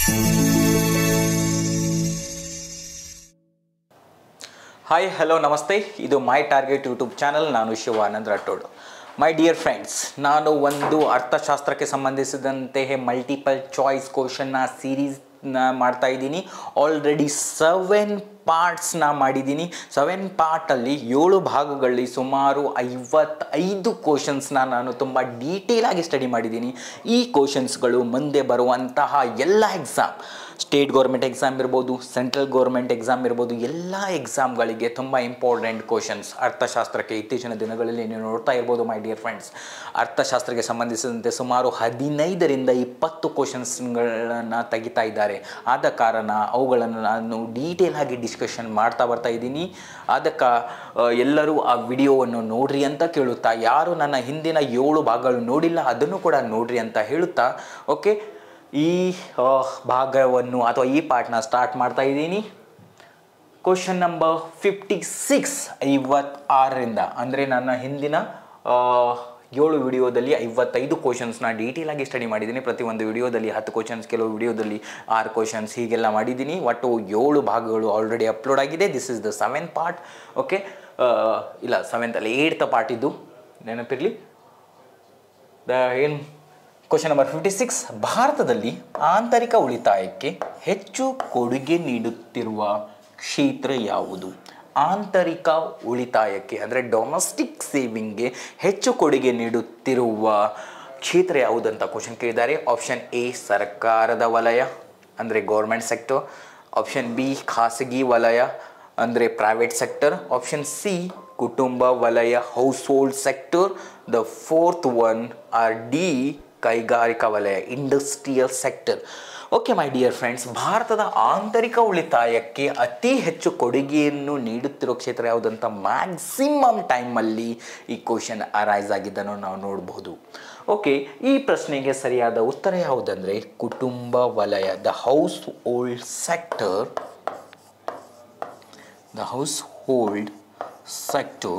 hi hello ನಮಸ್ತೆ ಇದು ಮೈ target YouTube channel ನಾನು Shivanand Rathod my dear friends ನಾನು ಒಂದು ಅರ್ಥಶಾಸ್ತ್ರಕ್ಕೆ ಸಂಬಂಧಿಸಿದಂತೆ ಮಲ್ಟಿಪಲ್ ಚಾಯ್ಸ್ ಕ್ವಶನ್ನ ಸೀರೀಸ್ನ ಮಾಡ್ತಾ ಇದ್ದೀನಿ ಆಲ್ರೆಡಿ ಸೆವೆನ್ ಪಾರ್ಟ್ಸ್ನ ಮಾಡಿದ್ದೀನಿ ಸೆವೆನ್ ಪಾರ್ಟಲ್ಲಿ ಏಳು ಭಾಗಗಳಲ್ಲಿ ಸುಮಾರು ಐವತ್ತೈದು ಕ್ವಶನ್ಸ್ನ ನಾನು ತುಂಬ ಡೀಟೇಲಾಗಿ ಸ್ಟಡಿ ಮಾಡಿದ್ದೀನಿ ಈ ಕ್ವಶನ್ಸ್ಗಳು ಮುಂದೆ ಬರುವಂತಹ ಎಲ್ಲ ಎಕ್ಸಾಮ್ ಸ್ಟೇಟ್ ಗೌರ್ಮೆಂಟ್ ಎಕ್ಸಾಮ್ ಇರ್ಬೋದು ಸೆಂಟ್ರಲ್ ಗೌರ್ಮೆಂಟ್ ಎಕ್ಸಾಮ್ ಇರ್ಬೋದು ಎಲ್ಲ ಎಕ್ಸಾಮ್ಗಳಿಗೆ ತುಂಬ ಇಂಪಾರ್ಟೆಂಟ್ ಕ್ವಶನ್ಸ್ ಅರ್ಥಶಾಸ್ತ್ರಕ್ಕೆ ಇತ್ತೀಚಿನ ದಿನಗಳಲ್ಲಿ ನೀವು ನೋಡ್ತಾ ಇರ್ಬೋದು ಮೈ ಡಿಯರ್ ಫ್ರೆಂಡ್ಸ್ ಅರ್ಥಶಾಸ್ತ್ರಕ್ಕೆ ಸಂಬಂಧಿಸಿದಂತೆ ಸುಮಾರು ಹದಿನೈದರಿಂದ ಇಪ್ಪತ್ತು ಕ್ವಶನ್ಸ್ಗಳನ್ನು ತೆಗಿತಾ ಇದ್ದಾರೆ ಆದ ಕಾರಣ ಅವುಗಳನ್ನು ನಾನು ಡೀಟೇಲ್ ಆಗಿ ಡಿಸ್ಕಷನ್ ಮಾಡ್ತಾ ಬರ್ತಾ ಇದ್ದೀನಿ ಅದಕ್ಕೆ ಎಲ್ಲರೂ ಆ ವಿಡಿಯೋವನ್ನು ನೋಡ್ರಿ ಅಂತ ಕೇಳುತ್ತಾ ಯಾರು ನನ್ನ ಹಿಂದಿನ ಏಳು ಭಾಗಗಳು ನೋಡಿಲ್ಲ ಅದನ್ನು ಕೂಡ ನೋಡ್ರಿ ಅಂತ ಹೇಳುತ್ತಾ ಓಕೆ ಈ ಆ, ಭಾಗವನ್ನು ಅಥವಾ ಈ ಪಾರ್ಟ್ನ ಸ್ಟಾರ್ಟ್ ಮಾಡ್ತಾ ಇದ್ದೀನಿ ಕ್ವಶನ್ ನಂಬರ್ ಫಿಫ್ಟಿ ಸಿಕ್ಸ್ ಐವತ್ತಾರರಿಂದ ಅಂದರೆ ನನ್ನ ಹಿಂದಿನ ಆ, ಏಳು ವಿಡಿಯೋದಲ್ಲಿ ಐವತ್ತೈದು ಕ್ವಶನ್ಸ್ನ ಡೀಟೇಲ್ ಆಗಿ ಸ್ಟಡಿ ಮಾಡಿದ್ದೀನಿ ಪ್ರತಿಯೊಂದು ವಿಡಿಯೋದಲ್ಲಿ ಹತ್ತು ಕ್ವಶನ್ಸ್ ಕೆಲವು ವಿಡಿಯೋದಲ್ಲಿ ಆರು ಕ್ವಶನ್ಸ್ ಹೀಗೆಲ್ಲ ಮಾಡಿದ್ದೀನಿ ಒಟ್ಟು ಏಳು ಭಾಗಗಳು ಆಲ್ರೆಡಿ ಅಪ್ಲೋಡ್ ಆಗಿದೆ this is the seven part okay ಇಲ್ಲ ಸೆವೆಂತಲ್ಲಿ ಏಯ್ತ್ ಪಾರ್ಟ್ ಇದು ನೆನಪಿರಲಿ ದ ಏನು ಕ್ವಶನ್ ನಂಬರ್ ಫಿಫ್ಟಿ ಸಿಕ್ಸ್ ಭಾರತದಲ್ಲಿ ಆಂತರಿಕ ಉಳಿತಾಯಕ್ಕೆ ಹೆಚ್ಚು ಕೊಡುಗೆ ನೀಡುತ್ತಿರುವ ಕ್ಷೇತ್ರ ಯಾವುದು ಆಂತರಿಕ ಉಳಿತಾಯಕ್ಕೆ ಅಂದರೆ ಡೊಮೆಸ್ಟಿಕ್ ಸೇವಿಂಗ್ಗೆ ಹೆಚ್ಚು ಕೊಡುಗೆ ನೀಡುತ್ತಿರುವ ಕ್ಷೇತ್ರ ಯಾವುದಂತ ಕ್ವಶನ್ ಕೇಳಿದ್ದಾರೆ ಆಪ್ಷನ್ ಎ ಸರ್ಕಾರದ ವಲಯ ಅಂದರೆ ಗೌರ್ಮೆಂಟ್ ಸೆಕ್ಟರ್ ಆಪ್ಷನ್ ಬಿ ಖಾಸಗಿ ವಲಯ ಅಂದರೆ ಪ್ರೈವೇಟ್ ಸೆಕ್ಟರ್ ಆಪ್ಷನ್ ಸಿ ಕುಟುಂಬ ವಲಯ household sector the fourth one or D ಕೈಗಾರಿಕಾ ವಲಯ industrial sector okay my dear friends ಭಾರತದ ಆಂತರಿಕ ಉಳಿತಾಯಕ್ಕೆ ಅತಿ ಹೆಚ್ಚು ಕೊಡುಗೆಯನ್ನು ನೀಡುತ್ತಿರೋ ಕ್ಷೇತ್ರ ಯಾವುದಂತ ಮ್ಯಾಕ್ಸಿಮಮ್ ಟೈಮಲ್ಲಿ ಈ ಕ್ವಶನ್ ಅರೈಸ್ ಆಗಿದ್ದನ್ನು ನಾವು ನೋಡಬಹುದು ಓಕೆ ಈ ಪ್ರಶ್ನೆಗೆ ಸರಿಯಾದ ಉತ್ತರ ಯಾವುದಂದರೆ ಕುಟುಂಬ ವಲಯ the household sector the household sector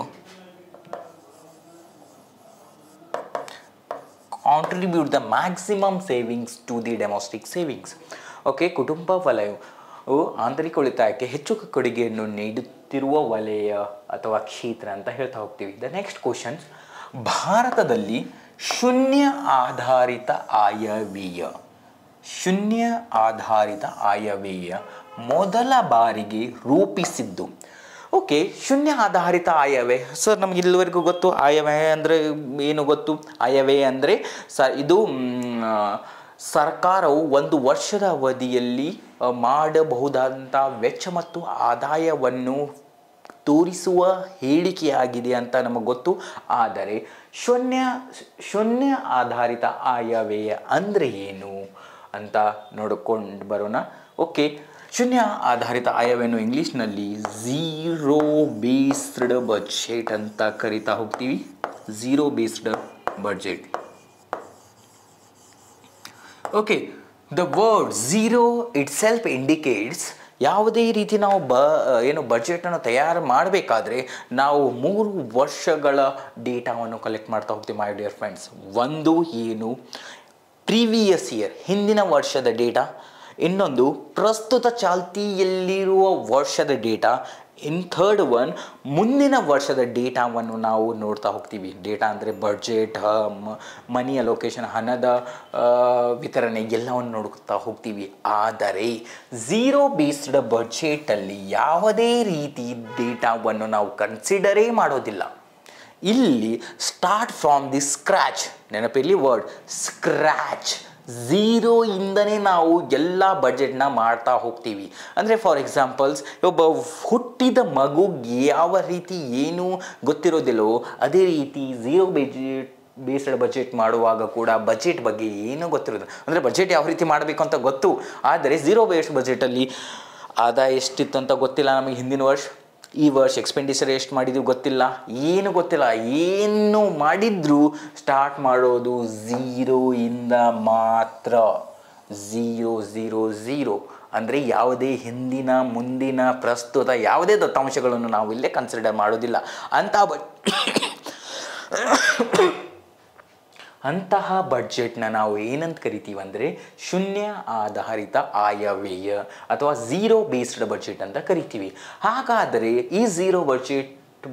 contribute the maximum savings to the domestic savings okay ಕುಟುಂಬ ವಲಯವು ಆಂತರಿಕ ಉಳಿತಾಯಕ್ಕೆ ಹೆಚ್ಚು ಕೊಡುಗೆಯನ್ನು ನೀಡುತ್ತಿರುವ ವಲಯ ಅಥವಾ ಕ್ಷೇತ್ರ ಅಂತ ಹೇಳ್ತಾ ಹೋಗ್ತೀವಿ ದ ನೆಕ್ಸ್ಟ್ ಕ್ವಶನ್ಸ್ ಭಾರತದಲ್ಲಿ ಶೂನ್ಯ ಆಧಾರಿತ ಆಯವ್ಯಯ ಶೂನ್ಯ ಆಧಾರಿತ ಆಯವ್ಯಯ ಮೊದಲ ಬಾರಿಗೆ ರೂಪಿಸಿದ್ದು ಓಕೆ ಶೂನ್ಯ ಆಧಾರಿತ ಆಯವ್ಯಯ ಸರ್ ನಮ್ಗೆ ಇಲ್ಲಿವರೆಗೂ ಗೊತ್ತು ಆಯವ್ಯಯ ಅಂದರೆ ಏನು ಗೊತ್ತು ಆಯವ್ಯಯ ಅಂದರೆ ಸ ಇದು ಮ್, ಆ, ಸರ್ಕಾರವು ಒಂದು ವರ್ಷದ ಅವಧಿಯಲ್ಲಿ ಆ, ಮಾಡಬಹುದಾದಂಥ ವೆಚ್ಚ ಮತ್ತು ಆದಾಯವನ್ನು ತೋರಿಸುವ ಹೇಳಿಕೆಯಾಗಿದೆ ಅಂತ ನಮಗೆ ಗೊತ್ತು ಆದರೆ ಶೂನ್ಯ ಶೂನ್ಯ ಆಧಾರಿತ ಆಯವ್ಯಯ ಅಂದರೆ ಏನು ಅಂತ ನೋಡಿಕೊಂಡು ಬರೋಣ ಓಕೆ ಶೂನ್ಯ ಆಧಾರಿತ ಆಯವ್ಯಯನ್ನು ಇಂಗ್ಲೀಷ್ನಲ್ಲಿ ಝೀರೋ ಬೇಸ್ಡ್ ಬಜೆಟ್ ಅಂತ ಕರಿತಾ ಹೋಗ್ತೀವಿ zero based budget okay the word zero itself indicates ಯಾವುದೇ ರೀತಿ ನಾವು ಬ ಏನು ಬಜೆಟನ್ನು ತಯಾರು ಮಾಡಬೇಕಾದ್ರೆ ನಾವು ಮೂರು ವರ್ಷಗಳ ಡೇಟಾವನ್ನು ಕಲೆಕ್ಟ್ ಮಾಡ್ತಾ ಹೋಗ್ತೀವಿ ಮೈ ಡಿಯರ್ ಫ್ರೆಂಡ್ಸ್ ಒಂದು ಏನು ಪ್ರೀವಿಯಸ್ ಇಯರ್ ಹಿಂದಿನ ವರ್ಷದ ಡೇಟಾ ಇನ್ನೊಂದು ಪ್ರಸ್ತುತ ಚಾಲ್ತಿಯಲ್ಲಿರುವ ವರ್ಷದ ಡೇಟಾ ಇನ್ ಥರ್ಡ್ ಒನ್ ಮುಂದಿನ ವರ್ಷದ ಡೇಟಾವನ್ನು ನಾವು ನೋಡ್ತಾ ಹೋಗ್ತೀವಿ ಡೇಟಾ ಅಂದರೆ ಬಡ್ಜೆಟ್ ಮನಿ ಅಲೋಕೇಶನ್ ಹಣದ ಆ, ವಿತರಣೆ ಎಲ್ಲವನ್ನು ನೋಡ್ತಾ ಹೋಗ್ತೀವಿ ಆದರೆ ಝೀರೋ ಬೇಸ್ಡ್ ಬಡ್ಜೆಟಲ್ಲಿ ಯಾವುದೇ ರೀತಿ ಡೇಟಾವನ್ನು ನಾವು ಕನ್ಸಿಡರೇ ಮಾಡೋದಿಲ್ಲ ಇಲ್ಲಿ ಸ್ಟಾರ್ಟ್ ಫ್ರಾಮ್ ದಿ ಸ್ಕ್ರ್ಯಾಚ್ ನೆನಪಿರಲಿ ವರ್ಡ್ ಸ್ಕ್ರ್ಯಾಚ್ ಝೀರೋ ಇಂದನೇ ನಾವು ಎಲ್ಲ ಬಜೆಟ್ನ ಮಾಡ್ತಾ ಹೋಗ್ತೀವಿ ಅಂದರೆ ಫಾರ್ ಎಕ್ಸಾಂಪಲ್ಸ್ ಒಬ್ಬ ಹುಟ್ಟಿದ ಮಗುಗೆ ಯಾವ ರೀತಿ ಏನು ಗೊತ್ತಿರೋದಿಲ್ಲವೋ ಅದೇ ರೀತಿ ಝೀರೋ ಬಜೆಟ್ ಬೇಸ್ಡ್ ಬಜೆಟ್ ಮಾಡುವಾಗ ಕೂಡ ಬಜೆಟ್ ಬಗ್ಗೆ ಏನೂ ಗೊತ್ತಿರೋದು ಅಂದರೆ ಬಜೆಟ್ ಯಾವ ರೀತಿ ಮಾಡಬೇಕು ಅಂತ ಗೊತ್ತು ಆದರೆ ಝೀರೋ ಬೇಸ್ಡ್ ಬಜೆಟಲ್ಲಿ ಆದಾಯ ಎಷ್ಟಿತ್ತು ಅಂತ ಗೊತ್ತಿಲ್ಲ ನಮಗೆ ಹಿಂದಿನ ವರ್ಷ ಈ ವರ್ಷ ಎಕ್ಸ್ಪೆಂಡಿಚರ್ ಎಷ್ಟು ಮಾಡಿದ್ವಿ ಗೊತ್ತಿಲ್ಲ ಏನು ಗೊತ್ತಿಲ್ಲ ಏನು ಮಾಡಿದ್ರು ಸ್ಟಾರ್ಟ್ ಮಾಡೋದು ಝೀರೋ ಇಂದ ಮಾತ್ರ ಝೀರೋ ಝೀರೋ ಝೀರೋ ಅಂದರೆ ಯಾವುದೇ ಹಿಂದಿನ ಮುಂದಿನ ಪ್ರಸ್ತುತ ಯಾವುದೇ ದತ್ತಾಂಶಗಳನ್ನು ನಾವು ಇಲ್ಲೇ ಕನ್ಸಿಡರ್ ಮಾಡೋದಿಲ್ಲ ಅಂತ ಬ ಅಂತಹ ಬಡ್ಜೆಟ್ನ ನಾವು ಏನಂತ ಕರಿತೀವಿ ಅಂದರೆ ಶೂನ್ಯ ಆಧಾರಿತ ಆಯವ್ಯಯ ಅಥವಾ ಝೀರೋ ಬೇಸ್ಡ್ ಬಡ್ಜೆಟ್ ಅಂತ ಕರಿತೀವಿ ಹಾಗಾದರೆ ಈ ಝೀರೋ ಬಡ್ಜೆಟ್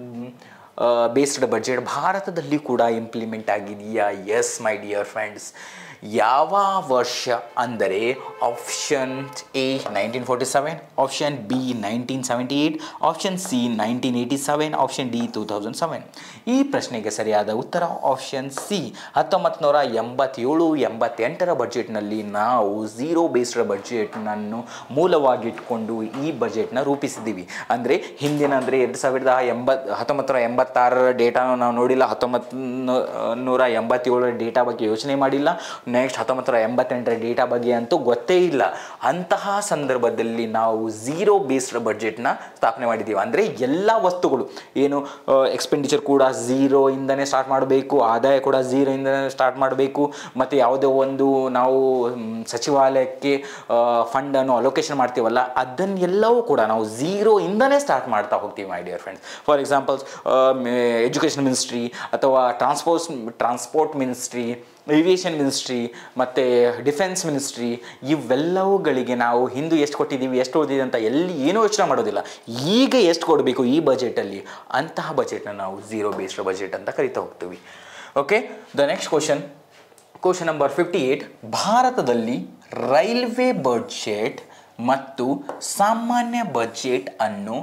ಬೇಸ್ಡ್ ಬಡ್ಜೆಟ್ ಭಾರತದಲ್ಲಿ ಕೂಡ ಇಂಪ್ಲಿಮೆಂಟ್ ಆಗಿದೆಯಾ ಎಸ್ ಮೈ ಡಿಯರ್ ಫ್ರೆಂಡ್ಸ್ ಯಾವ ವರ್ಷ ಅಂದರೆ option A nineteen forty seven option B nineteen seventy eight option C nineteen eighty seven option D two thousand seven ಈ ಪ್ರಶ್ನೆಗೆ ಸರಿಯಾದ ಉತ್ತರ ಆಪ್ಷನ್ ಸಿ ಹತ್ತೊಂಬತ್ತು ನೂರ ಎಂಬತ್ತೇಳು ಎಂಬತ್ತೆಂಟರ ಬಜೆಟ್ನಲ್ಲಿ ನಾವು ಝೀರೋ ಬೇಸ್ಡ್ ಬಜೆಟ್ನನ್ನು ಮೂಲವಾಗಿಟ್ಕೊಂಡು ಈ ಬಜೆಟ್ನ ರೂಪಿಸಿದ್ದೀವಿ ಅಂದರೆ ಹಿಂದಿನ ಅಂದರೆ ಎರಡು ಸಾವಿರದ ಎಂಬತ್ ಹತ್ತೊಂಬತ್ತು ನೂರ ಎಂಬತ್ತಾರರ ಡೇಟಾನ ನಾವು ನೋಡಿಲ್ಲ ಹತ್ತೊಂಬತ್ತು ನೂರ ಎಂಬತ್ತೇಳರ ಡೇಟಾ ಬಗ್ಗೆ ಯೋಚನೆ ಮಾಡಿಲ್ಲ ನೆಕ್ಸ್ಟ್ ಹತ್ತೊಂಬತ್ತು ನೂರ ಎಂಬತ್ತೆಂಟರ ಡೇಟಾ ಬಗ್ಗೆ ಅಂತೂ ಗೊತ್ತೇ ಇಲ್ಲ ಅಂತಹ ಸಂದರ್ಭದಲ್ಲಿ ನಾವು ಝೀರೋ ಬೇಸ್ಡ್ ಬಡ್ಜೆಟ್ನ ಸ್ಥಾಪನೆ ಮಾಡಿದ್ದೀವಿ ಅಂದರೆ ಎಲ್ಲ ವಸ್ತುಗಳು ಏನು ಎಕ್ಸ್ಪೆಂಡಿಚರ್ ಕೂಡ ಝೀರೋ ಇಂದನೇ ಸ್ಟಾರ್ಟ್ ಮಾಡಬೇಕು ಆದಾಯ ಕೂಡ ಝೀರೋ ಇಂದನೇ ಸ್ಟಾರ್ಟ್ ಮಾಡಬೇಕು ಮತ್ತು ಯಾವುದೋ ಒಂದು ನಾವು ಮ್, ಸಚಿವಾಲಯಕ್ಕೆ ಫಂಡನ್ನು ಅಲೋಕೇಶನ್ ಮಾಡ್ತೀವಲ್ಲ ಅದನ್ನೆಲ್ಲವೂ ಕೂಡ ನಾವು ಝೀರೋ ಇಂದನೇ ಸ್ಟಾರ್ಟ್ ಮಾಡ್ತಾ ಹೋಗ್ತೀವಿ my dear friends for examples education ministry ಅಥವಾ transport transport ministry aviation ministry ಮತ್ತು ಡಿಫೆನ್ಸ್ ಮಿನಿಸ್ಟ್ರಿ ಇವೆಲ್ಲವುಗಳಿಗೆ ನಾವು ಹಿಂದೂ ಎಷ್ಟು ಕೊಟ್ಟಿದ್ದೀವಿ ಎಷ್ಟು ಉಳಿದಿದೆ ಅಂತ ಎಲ್ಲಿ ಏನೂ ಯೋಚನೆ ಮಾಡೋದಿಲ್ಲ ಈಗ ಎಷ್ಟು ಕೊಡಬೇಕು ಈ ಬಜೆಟಲ್ಲಿ ಅಂತಹ ಬಜೆಟ್ನ ನಾವು ಝೀರೋ ಬೇಸ್ಡ್ ಬಜೆಟ್ ಅಂತ ಕರಿತಾ ಹೋಗ್ತೀವಿ okay the next question question number fifty eight ಭಾರತದಲ್ಲಿ ರೈಲ್ವೆ ಬಡ್ಜೆಟ್ ಮತ್ತು ಸಾಮಾನ್ಯ ಬಜೆಟ್ ಅನ್ನು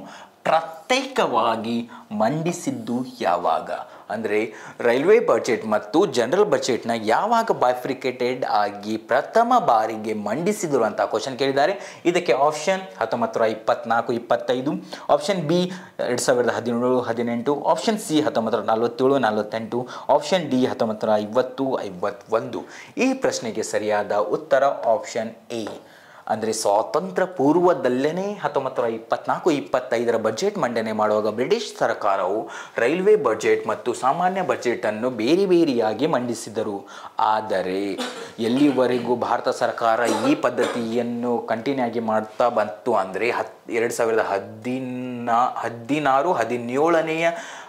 ಪ್ರತ್ಯೇಕವಾಗಿ ಮಂಡಿಸಿದ್ದು ಯಾವಾಗ ಅಂದರೆ ರೈಲ್ವೆ ಬಜೆಟ್ ಮತ್ತು ಜನರಲ್ ಬಜೆಟ್ನ ಯಾವಾಗ ಬೈಫ್ರಿಕೇಟೆಡ್ ಆಗಿ ಪ್ರಥಮ ಬಾರಿಗೆ ಮಂಡಿಸಿದರು ಅಂತ ಕ್ವಶನ್ ಕೇಳಿದ್ದಾರೆ ಇದಕ್ಕೆ ಆಪ್ಷನ್ ಹತ್ತೊಂಬತ್ತು ನೂರ ಇಪ್ಪತ್ನಾಲ್ಕು ಇಪ್ಪತ್ತೈದು ಆಪ್ಷನ್ ಬಿ ಎರಡು ಸಾವಿರದ ಹದಿನೇಳು ಹದಿನೆಂಟು ಆಪ್ಷನ್ ಸಿ ಹತ್ತೊಂಬತ್ತು ನೂರ ನಲವತ್ತೇಳು ನಲವತ್ತೆಂಟು ಆಪ್ಷನ್ ಡಿ ಹತ್ತೊಂಬತ್ತು ನೂರ ಐವತ್ತು ಐವತ್ತೊಂದು ಈ ಪ್ರಶ್ನೆಗೆ ಸರಿಯಾದ ಉತ್ತರ ಆಪ್ಷನ್ ಎ ಅಂದರೆ ಸ್ವಾತಂತ್ರ್ಯ ಪೂರ್ವದಲ್ಲೇ ಹತ್ತೊಂಬತ್ತು ನೂರ ಇಪ್ಪತ್ನಾಲ್ಕು ಇಪ್ಪತ್ತೈದರ ಬಜೆಟ್ ಮಂಡನೆ ಮಾಡುವಾಗ ಬ್ರಿಟಿಷ್ ಸರ್ಕಾರವು ರೈಲ್ವೆ ಬಜೆಟ್ ಮತ್ತು ಸಾಮಾನ್ಯ ಬಜೆಟನ್ನು ಬೇರೆ ಬೇರೆಯಾಗಿ ಮಂಡಿಸಿದರು ಆದರೆ ಎಲ್ಲಿವರೆಗೂ ಭಾರತ ಸರ್ಕಾರ ಈ ಪದ್ಧತಿಯನ್ನು ಕಂಟಿನ್ಯೂ ಆಗಿ ಮಾಡ್ತಾ ಬಂತು ಅಂದರೆ ಹತ್ ಎರಡು ಸಾವಿರದ ಹದಿನಾ ಹದಿನಾರು ಹದಿನೇಳನೆಯ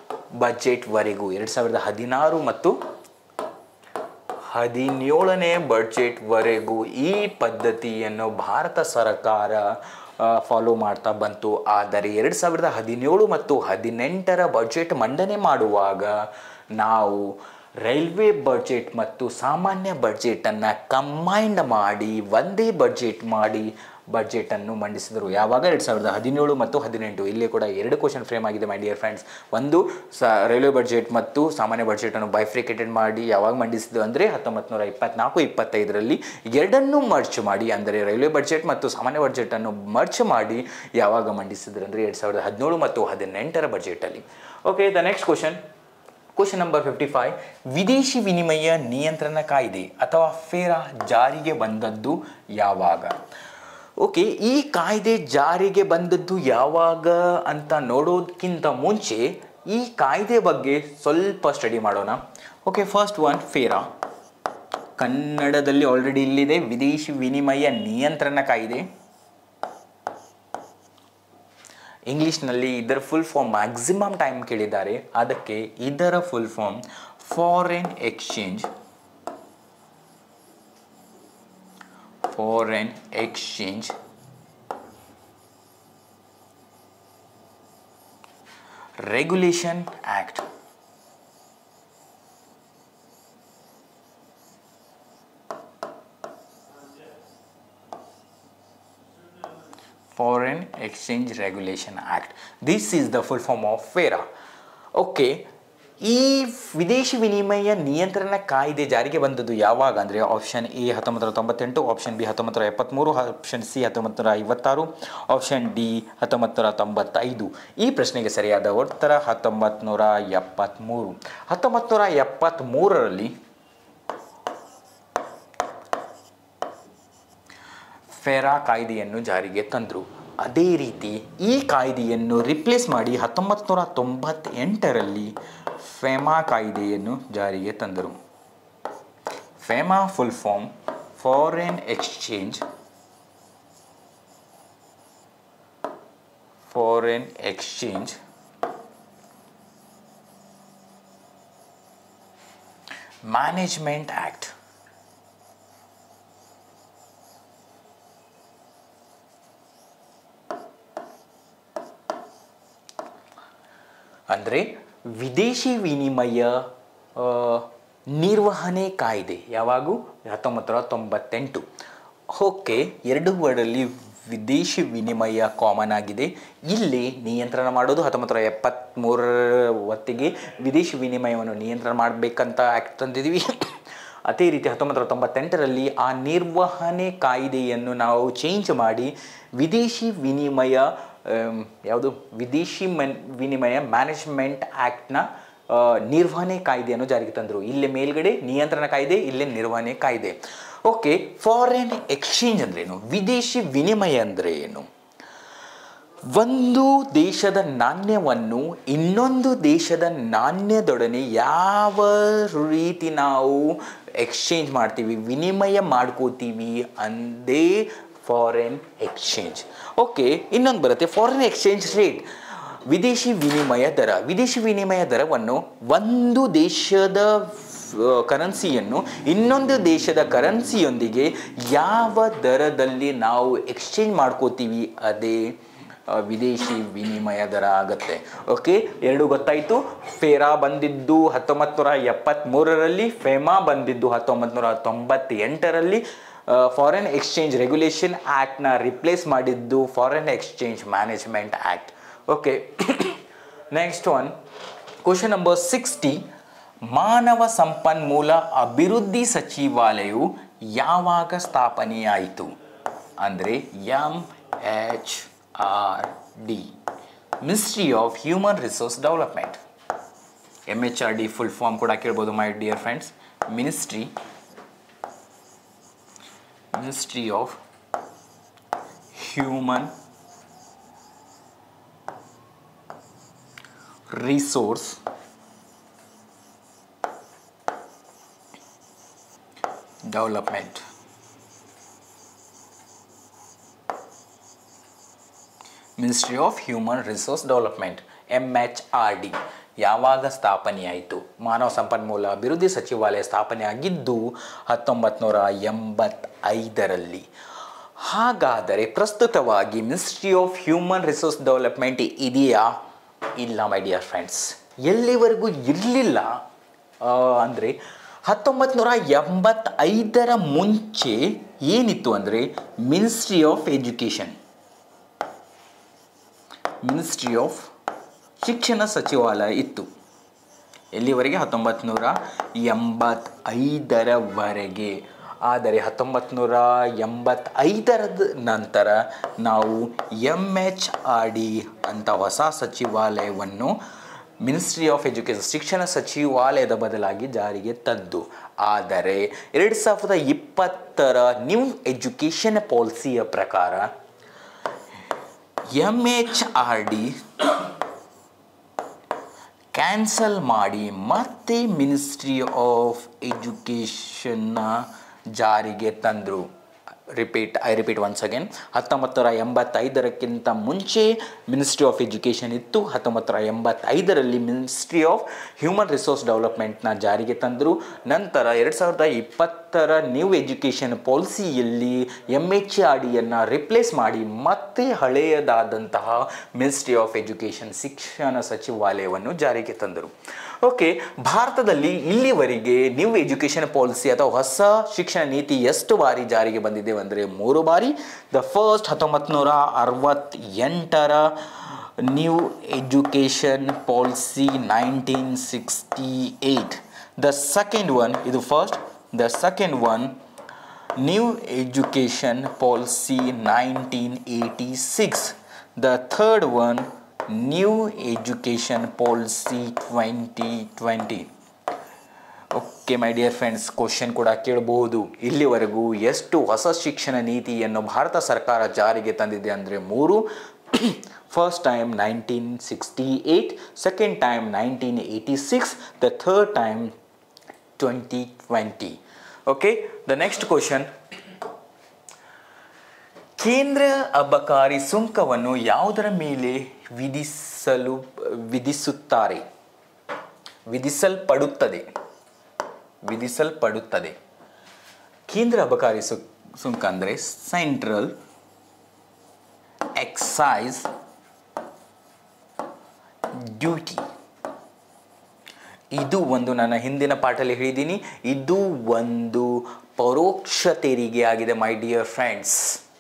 ಬಜೆಟ್ವರೆಗೂ ಎರಡು ಸಾವಿರದ ಹದಿನಾರು ಮತ್ತು ಹದಿನೇಳನೇ ಬಡ್ಜೆಟ್ವರೆಗೂ ಈ ಪದ್ಧತಿಯನ್ನು ಭಾರತ ಸರ್ಕಾರ ಫಾಲೋ ಮಾಡ್ತಾ ಬಂತು ಆದರೆ ಎರಡು ಸಾವಿರದ ಹದಿನೇಳು ಮತ್ತು ಹದಿನೆಂಟರ ಬಜೆಟ್ ಮಂಡನೆ ಮಾಡುವಾಗ ನಾವು ರೈಲ್ವೆ ಬಜೆಟ್ ಮತ್ತು ಸಾಮಾನ್ಯ ಬಡ್ಜೆಟನ್ನು ಕಂಬೈಂಡ್ ಮಾಡಿ ಒಂದೇ ಬಡ್ಜೆಟ್ ಮಾಡಿ ಬಡ್ಜೆಟನ್ನು ಮಂಡಿಸಿದರು ಯಾವಾಗ ಎರಡು ಸಾವಿರದ ಹದಿನೇಳು ಮತ್ತು ಹದಿನೆಂಟು ಇಲ್ಲಿ ಕೂಡ ಎರಡು ಕ್ವಶನ್ ಫ್ರೇಮ್ ಆಗಿದೆ ಮೈ ಡಿಯರ್ ಫ್ರೆಂಡ್ಸ್ ಒಂದು ಸ ರೈಲ್ವೆ ಬಡ್ಜೆಟ್ ಮತ್ತು ಸಾಮಾನ್ಯ ಬಡ್ಜೆಟನ್ನು ಬೈಫ್ರಿಕೇಟೆಡ್ ಮಾಡಿ ಯಾವಾಗ ಮಂಡಿಸಿದ್ದು ಅಂದರೆ ಹತ್ತೊಂಬತ್ತು ನೂರ ಇಪ್ಪತ್ನಾಲ್ಕು ಇಪ್ಪತ್ತೈದರಲ್ಲಿ ಎರಡನ್ನೂ ಮರ್ಚ್ ಮಾಡಿ ಅಂದರೆ ರೈಲ್ವೆ ಬಡ್ಜೆಟ್ ಮತ್ತು ಸಾಮಾನ್ಯ ಬಡ್ಜೆಟನ್ನು ಮರ್ಚ್ ಮಾಡಿ ಯಾವಾಗ ಮಂಡಿಸಿದ್ರು ಅಂದರೆ ಎರಡು ಸಾವಿರದ ಹದಿನೇಳು ಮತ್ತು ಹದಿನೆಂಟರ ಬಜೆಟಲ್ಲಿ okay the next question question number fifty five ವಿದೇಶಿ ವಿನಿಮಯ ನಿಯಂತ್ರಣ ಕಾಯ್ದೆ ಅಥವಾ ಫೇರಾ ಜಾರಿಗೆ ಬಂದದ್ದು ಯಾವಾಗ ಓಕೆ ಈ ಕಾಯ್ದೆ ಜಾರಿಗೆ ಬಂದದ್ದು ಯಾವಾಗ ಅಂತ ನೋಡೋದಕ್ಕಿಂತ ಮುಂಚೆ ಈ ಕಾಯ್ದೆ ಬಗ್ಗೆ ಸ್ವಲ್ಪ ಸ್ಟಡಿ ಮಾಡೋಣ ಓಕೆ ಫಸ್ಟ್ ಒನ್ ಫೇರಾ ಕನ್ನಡದಲ್ಲಿ ಆಲ್ರೆಡಿ ಇಲ್ಲಿದೆ ವಿದೇಶಿ ವಿನಿಮಯ ನಿಯಂತ್ರಣ ಕಾಯ್ದೆ ಇಂಗ್ಲೀಷ್ನಲ್ಲಿ ಇದರ ಫುಲ್ ಫಾರ್ಮ್ ಮ್ಯಾಕ್ಸಿಮಮ್ ಟೈಮ್ ಕೇಳಿದ್ದಾರೆ ಅದಕ್ಕೆ ಇದರ full form foreign exchange foreign exchange regulation act foreign exchange regulation act this is the full form of FERA okay ಈ ವಿದೇಶಿ ವಿನಿಮಯ ನಿಯಂತ್ರಣ ಕಾಯ್ದೆ ಜಾರಿಗೆ ಬಂದದ್ದು ಯಾವಾಗ ಅಂದರೆ ಆಪ್ಷನ್ ಎ ಹತ್ತೊಂಬತ್ತು ನೂರ ತೊಂಬತ್ತೆಂಟು ಆಪ್ಷನ್ ಬಿ ಹತ್ತೊಂಬತ್ತು ನೂರ ಎಪ್ಪತ್ತ್ಮೂರು ಆಪ್ಷನ್ ಸಿ ಹತ್ತೊಂಬತ್ತು ನೂರ ಐವತ್ತಾರು ಆಪ್ಷನ್ ಡಿ ಹತ್ತೊಂಬತ್ತು ನೂರ ತೊಂಬತ್ತೈದು ಈ ಪ್ರಶ್ನೆಗೆ ಸರಿಯಾದ ಉತ್ತರ ಹತ್ತೊಂಬತ್ತು ನೂರ ಎಪ್ಪತ್ತ್ಮೂರು ಹತ್ತೊಂಬತ್ತು ನೂರ ಎಪ್ಪತ್ತ್ಮೂರರಲ್ಲಿ ಫೆರಾ ಕಾಯ್ದೆಯನ್ನು ಜಾರಿಗೆ ತಂದರು ಅದೇ ರೀತಿ ಈ ಕಾಯ್ದೆಯನ್ನು ರಿಪ್ಲೇಸ್ ಮಾಡಿ ಹತ್ತೊಂಬತ್ತು ನೂರ ತೊಂಬತ್ತೆಂಟರಲ್ಲಿ ಫೆಮಾ ಕಾಯ್ದೆಯನ್ನು ಜಾರಿಗೆ ತಂದರು FEMA full form foreign exchange foreign exchange management act ಅಂದರೆ ವಿದೇಶಿ ವಿನಿಮಯ ಆ, ನಿರ್ವಹಣೆ ಕಾಯ್ದೆ ಯಾವಾಗೂ ಹತ್ತೊಂಬತ್ತು ನೂರ ತೊಂಬತ್ತೆಂಟು ಓಕೆ ಎರಡು ವರ್ಡಲ್ಲಿ ವಿದೇಶಿ ವಿನಿಮಯ ಕಾಮನ್ ಆಗಿದೆ ಇಲ್ಲಿ ನಿಯಂತ್ರಣ ಮಾಡೋದು ಹತ್ತೊಂಬತ್ತು ನೂರ ಎಪ್ಪತ್ತ್ಮೂರರ ಹೊತ್ತಿಗೆ ವಿದೇಶಿ ವಿನಿಮಯವನ್ನು ನಿಯಂತ್ರಣ ಮಾಡಬೇಕಂತ ಆ್ಯಕ್ಟ್ ತಂದಿದ್ದೀವಿ ಅದೇ ರೀತಿ ಹತ್ತೊಂಬತ್ತು ನೂರ ತೊಂಬತ್ತೆಂಟರಲ್ಲಿ ಆ ನಿರ್ವಹಣೆ ಕಾಯ್ದೆಯನ್ನು ನಾವು ಚೇಂಜ್ ಮಾಡಿ ವಿದೇಶಿ ವಿನಿಮಯ ಆಮ್, ಯಾವುದು ವಿದೇಶಿ ಮನ್ ವಿನಿಮಯ ಮ್ಯಾನೇಜ್ಮೆಂಟ್ ಆ್ಯಕ್ಟ್ನ ನಿರ್ವಹಣೆ ಕಾಯ್ದೆಯನ್ನು ಜಾರಿಗೆ ತಂದರು ಇಲ್ಲಿ ಮೇಲ್ಗಡೆ ನಿಯಂತ್ರಣ ಕಾಯ್ದೆ ಇಲ್ಲಿ ನಿರ್ವಹಣೆ ಕಾಯ್ದೆ ಓಕೆ ಫಾರಿನ್ ಎಕ್ಸ್ಚೇಂಜ್ ಅಂದ್ರೇನು ವಿದೇಶಿ ವಿನಿಮಯ ಅಂದರೆ ಏನು ಒಂದು ದೇಶದ ನಾಣ್ಯವನ್ನು ಇನ್ನೊಂದು ದೇಶದ ನಾಣ್ಯದೊಡನೆ ಯಾವ ರೀತಿ ನಾವು ಎಕ್ಸ್ಚೇಂಜ್ ಮಾಡ್ತೀವಿ ವಿನಿಮಯ ಮಾಡ್ಕೋತೀವಿ ಅಂದೇ ಫಾರಿನ್ ಎಕ್ಸ್ಚೇಂಜ್ ಓಕೆ ಇನ್ನೊಂದು ಬರುತ್ತೆ ಫಾರಿನ್ ಎಕ್ಸ್ಚೇಂಜ್ ರೇಟ್ ವಿದೇಶಿ ವಿನಿಮಯ ದರ ವಿದೇಶಿ ವಿನಿಮಯ ದರವನ್ನು ಒಂದು ದೇಶದ ಕರೆನ್ಸಿಯನ್ನು ಇನ್ನೊಂದು ದೇಶದ ಕರೆನ್ಸಿಯೊಂದಿಗೆ ಯಾವ ದರದಲ್ಲಿ ನಾವು ಎಕ್ಸ್ಚೇಂಜ್ ಮಾಡ್ಕೋತೀವಿ ಅದೇ ಆ, ವಿದೇಶಿ ವಿನಿಮಯ ದರ ಆಗುತ್ತೆ ಓಕೆ ಎರಡು ಗೊತ್ತಾಯಿತು ಫೇರಾ ಬಂದಿದ್ದು ಹತ್ತೊಂಬತ್ತು ನೂರ ಎಪ್ಪತ್ತ್ಮೂರರಲ್ಲಿ ಫೆಮಾ ಬಂದಿದ್ದು ಹತ್ತೊಂಬತ್ತು ನೂರ ತೊಂಬತ್ತೆಂಟರಲ್ಲಿ ಫಾರಿನ್ ಎಕ್ಸ್ಚೇಂಜ್ ರೆಗ್ಯುಲೇಷನ್ ಆ್ಯಕ್ಟ್ನ ರಿಪ್ಲೇಸ್ ಮಾಡಿದ್ದು foreign exchange management act okay next one question number sixty ಮಾನವ ಸಂಪನ್ಮೂಲ ಅಭಿವೃದ್ಧಿ ಸಚಿವಾಲಯವು ಯಾವಾಗ ಸ್ಥಾಪನೆಯಾಯಿತು ಅಂದರೆ M H R D ministry of human resource development M H R D full form ಕೂಡ ಕೇಳ್ಬೋದು my dear friends ministry ministry of human resource development ministry of human resource development M H R D ಯಾವಾಗ ಸ್ಥಾಪನೆಯಾಯಿತು ಮಾನವ ಸಂಪನ್ಮೂಲ ಅಭಿವೃದ್ಧಿ ಸಚಿವಾಲಯ ಸ್ಥಾಪನೆ ಆಗಿದ್ದು ಹತ್ತೊಂಬತ್ತು ನೂರ ಎಂಬತ್ತೈದರಲ್ಲಿ ಹಾಗಾದರೆ ಪ್ರಸ್ತುತವಾಗಿ ministry of human resource development ಇದೆಯಾ ಇಲ್ಲ ಮೈ ಡಿಯರ್ ಫ್ರೆಂಡ್ಸ್ ಎಲ್ಲಿವರೆಗೂ ಇರಲಿಲ್ಲ ಅಂದರೆ ಹತ್ತೊಂಬತ್ತು ನೂರ ಎಂಬತ್ತೈದರ ಮುಂಚೆ ಏನಿತ್ತು ಅಂದರೆ ministry of education ministry of ಶಿಕ್ಷಣ ಸಚಿವಾಲಯ ಇತ್ತು ಎಲ್ಲಿವರೆಗೆ ಹತ್ತೊಂಬತ್ತು ನೂರ ಎಂಬತ್ತೈದರವರೆಗೆ ಆದರೆ ಹತ್ತೊಂಬತ್ತು ನೂರ ಎಂಬತ್ತೈದರದ ನಂತರ ನಾವು ಎಮ್ ಎಚ್ ಆರ್ ಡಿ ಅಂತ ಹೊಸ ಸಚಿವಾಲಯವನ್ನು ಮಿನಿಸ್ಟ್ರಿ ಆಫ್ ಎಜುಕೇಷನ್ ಶಿಕ್ಷಣ ಸಚಿವಾಲಯದ ಬದಲಾಗಿ ಜಾರಿಗೆ ತಂದು ಆದರೆ ಎರಡು ಸಾವಿರದ ಇಪ್ಪತ್ತರ ನ್ಯೂ ಎಜುಕೇಷನ್ ಪಾಲಿಸಿಯ ಪ್ರಕಾರ M H R D cancel ಮಾಡಿ ಮತ್ತೆ ಮಿನಿಸ್ಟ್ರಿ ಆಫ್ ಎಜುಕೇಷನ್ನ ಜಾರಿಗೆ ತಂದರು repeat I repeat once again ಹತ್ತೊಂಬತ್ತು ನೂರ ಎಂಬತ್ತೈದರಕ್ಕಿಂತ ಮುಂಚೆ ಮಿನಿಸ್ಟ್ರಿ ಆಫ್ ಎಜುಕೇಷನ್ ಇತ್ತು ಹತ್ತೊಂಬತ್ತು ನೂರ ಎಂಬತ್ತೈದರಲ್ಲಿ ಮಿನಿಸ್ಟ್ರಿ ಆಫ್ ಹ್ಯೂಮನ್ ರಿಸೋರ್ಸ್ ಡೆವಲಪ್ಮೆಂಟ್ನ ಜಾರಿಗೆ ತಂದರು ನಂತರ ಎರಡು ಸಾವಿರದ ಇಪ್ಪತ್ತರ ನ್ಯೂ ಎಜುಕೇಷನ್ ಪಾಲಿಸಿಯಲ್ಲಿ ಎಮ್ ಎಚ್ ಆರ್ ಡಿಯನ್ನು ರಿಪ್ಲೇಸ್ ಮಾಡಿ ಮತ್ತೆ ಹಳೆಯದಾದಂತಹ ಮಿನಿಸ್ಟ್ರಿ ಆಫ್ ಎಜುಕೇಷನ್ ಶಿಕ್ಷಣ ಸಚಿವಾಲಯವನ್ನು ಜಾರಿಗೆ ತಂದರು ಓಕೆ ಭಾರತದಲ್ಲಿ ಇಲ್ಲಿವರೆಗೆ ನ್ಯೂ ಎಜುಕೇಷನ್ ಪಾಲಿಸಿ ಅಥವಾ ಹೊಸ ಶಿಕ್ಷಣ ನೀತಿ ಎಷ್ಟು ಬಾರಿ ಜಾರಿಗೆ ಬಂದಿದೆ ಅಂದರೆ ಮೂರು ಬಾರಿ ದ ಫಸ್ಟ್ ಹತ್ತೊಂಬತ್ತು ನೂರ ಅರವತ್ತೆಂಟರ new education policy nineteen sixty eight the second one ಇದು first the second one new education policy nineteen eighty six the third one new education policy twenty twenty okay my dear friends question ಕೂಡ ಕೇಳಬಹುದು ಇಲ್ಲಿವರೆಗೂ ಎಷ್ಟು ಹೊಸ ಶಿಕ್ಷಣ ನೀತಿಯನ್ನು ಭಾರತ ಸರ್ಕಾರ ಜಾರಿಗೆ ತಂದಿದೆ ಅಂದರೆ ಮೂರು first time nineteen sixty eight second time nineteen eighty six the third time twenty twenty okay the next question ಕೇಂದ್ರ ಅಬಕಾರಿ ಸುಂಕವನ್ನು ಯಾವುದರ ಮೇಲೆ ವಿಧಿಸಲು ವಿಧಿಸುತ್ತಾರೆ ವಿಧಿಸಲ್ಪಡುತ್ತದೆ ವಿಧಿಸಲ್ಪಡುತ್ತದೆ ಕೇಂದ್ರ ಅಬಕಾರಿ ಸು ಸುಂಕ ಅಂದರೆ ಸೆಂಟ್ರಲ್ ಎಕ್ಸೈಸ್ ಡ್ಯೂಟಿ ಇದು ಒಂದು ನನ್ನ ಹಿಂದಿನ ಪಾಠಲ್ಲಿ ಹೇಳಿದ್ದೀನಿ ಇದು ಒಂದು ಪರೋಕ್ಷ ತೆರಿಗೆ ಆಗಿದೆ ಮೈ ಡಿಯರ್ ಫ್ರೆಂಡ್ಸ್